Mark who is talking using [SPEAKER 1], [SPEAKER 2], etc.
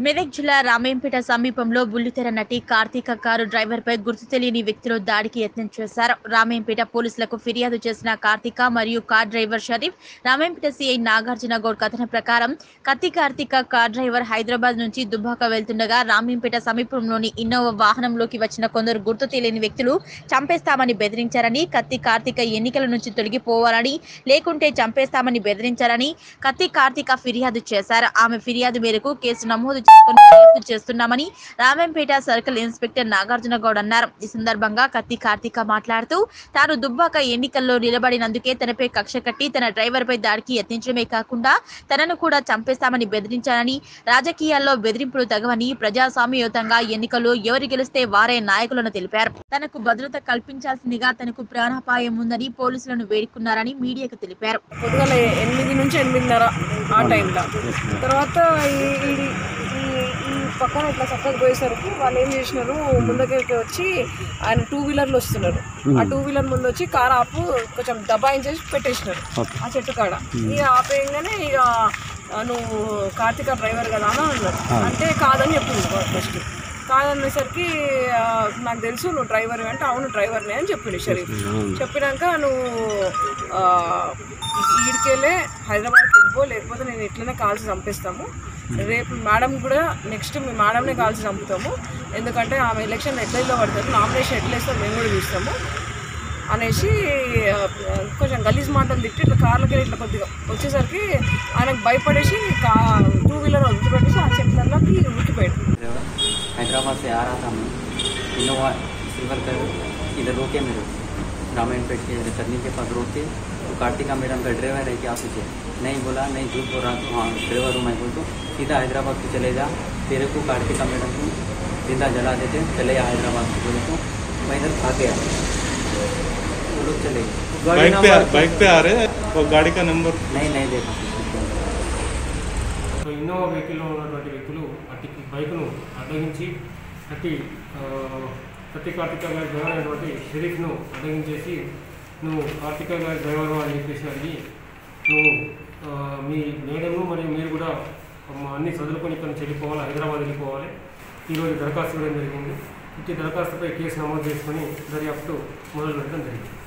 [SPEAKER 1] మెదక్ జిల్లా రామేంపేట సమీపంలో బుల్లితెర నటి కార్తీక కారు డ్రైవర్పై గుర్తు తెలియని వ్యక్తులు దాడికి యత్నం చేశారు రామేంపేట పోలీసులకు ఫిర్యాదు చేసిన కార్తీక మరియు car driver Sharif Ramampet CI Nagarjuna Goud కథనం ప్రకారం కత్తి కార్తీక కార్ డ్రైవర్ హైదరాబాద్ నుంచి దుబ్బాక వెళ్తుండగా రామేంపేట సమీపంలోని ఇన్నోవా వాహనంలోకి వచ్చిన కొందరు గుర్తు తెలియని వ్యక్తులు చంపేస్తామని బెదిరించారని కత్తి కార్తీక ఎన్నికల నుంచి తొలగిపోవాలని లేకుంటే చంపేస్తామని బెదిరించారని కత్తి కార్తీక ఫిర్యాదు చేశారు ఆమె ఫిర్యాదు మేరకు కేసు నమోదు చేసుకుని దర్యాప్తు చేస్తున్నామని రామంపేట సర్కిల్ ఇన్స్పెక్టర్ నాగార్జున గౌడ్ అన్నారు ఈ సందర్భంగా కత్తి కార్తీక మాట్లాడుతూ తాను దుబ్బాక ఎన్నికల్లో నిలబడినందుకే తనపై కక్ష కట్టి తన డ్రైవర్ పై దాడికి యత్నించడమే కాకుండా తనను కూడా చంపేస్తామని బెదిరించానని రాజకీయాల్లో బెదిరింపులు తగవని ప్రజాస్వామ్యయుతంగా ఎన్నికల్లో ఎవరు గెలిస్తే వారే నాయకులను తెలిపారు తనకు భద్రత కల్పించాల్సిందిగా తనకు ప్రాణాపాయం ఉందని పోలీసులను వేడుకున్నారని మీడియాకు తెలిపారు
[SPEAKER 2] పొద్దుగల ఎనిమిది నుంచి ఎనిమిదిన్నర ఆ టైంలో తర్వాత ఈ ఈ- ఈ- ఈ పక్కన ఇట్లా చక్కగా పోయేసరికి వాళ్ళు ఏం చేసినారు ముందుకి వచ్చి ఆయన టూ వీలర్లు వస్తున్నారు ఆ టూ వీలర్ ముందు వచ్చి కార్ ఆపు కొంచెం దబాయించేసి పెట్టేసినారు ఆ చెట్టు కాడ ఇక ఆపేయంగానే ఇక ఆ, నువ్వు కార్తీక డ్రైవర్ కదా అని అన్నారు అంటే కాదని చెప్పింది ఫస్ట్ కాదనేసరికి ఆ, నాకు తెలుసు నువ్వు డ్రైవర్ అంటే అవును డ్రైవర్నే అని చెప్పింది షరీఫ్ చెప్పినాక నువ్వు ఆ, ఈడికెళ్ళే హైదరాబాద్కి వెళ్ళిపో లేకపోతే నేను ఇట్లనే కాల్చి చంపేస్తాము రేపు మేడం కూడా నెక్స్ట్ మీ మేడంనే కాల్చి చంపుతాము ఎందుకంటే ఆమె ఎలక్షన్ ఎట్లా పడతారు నామినేషన్ ఎట్లా వేస్తాం మేము కూడా చూస్తాము అనేసి ఆ, కొంచెం గలీజ్ మాటలు తిట్టి ఇట్లా కార్లకి ఇట్లా కొద్దిగా వచ్చేసరికి ఆయనకు భయపడేసి కా టూ వీలర్ వదిలిపెట్టేసి ఆ చెట్లలోకి ఉరికిపోయాడు
[SPEAKER 3] ड्राइवर हैदराबाद से आ रहा था मैं इनोवा सिल्वर कलर इधर रोके मेरे रामायण पेट के टर्निंग के पास रोके तो कार्तिका मैडम का ड्राइवर है क्या पूछे नहीं बोला नहीं झूठ बोल रहा तो हाँ ड्राइवर हूँ मैं बोल तो सीधा हैदराबाद को चले जा तेरे को कार्तिका मैडम को जिंदा जला देते चले जा हैदराबाद को बोले तो मैं इधर भाग गया वो लोग चले गए गाड़ी
[SPEAKER 4] बाइक पे
[SPEAKER 3] नंबर-
[SPEAKER 4] बाइक पे आ रहे हैं और गाड़ी का नंबर
[SPEAKER 3] नहीं नहीं देखा
[SPEAKER 5] సో ఇన్నోవా వెహికల్లో ఉన్నటువంటి వ్యక్తులు అట్టి బైక్ను అడ్డగించి అట్టి ఆ, కత్తి కార్తిక గారి డ్రైవర్ అయినటువంటి షరీఫ్ను అడ్డగించేసి నువ్వు కార్తిక గారి డ్రైవర్ అని చెప్పేసి అడిగి నువ్వు ఆ, మీ మేడంను మరియు మీరు కూడా మా అన్ని చదువుకొని ఇక్కడ నుంచి వెళ్ళిపోవాలి హైదరాబాద్ వెళ్ళిపోవాలి ఈరోజు దరఖాస్తు ఇవ్వడం జరిగింది ఇట్టి దరఖాస్తుపై కేసు నమోదు చేసుకొని దర్యాప్తు మొదలు పెట్టడం జరిగింది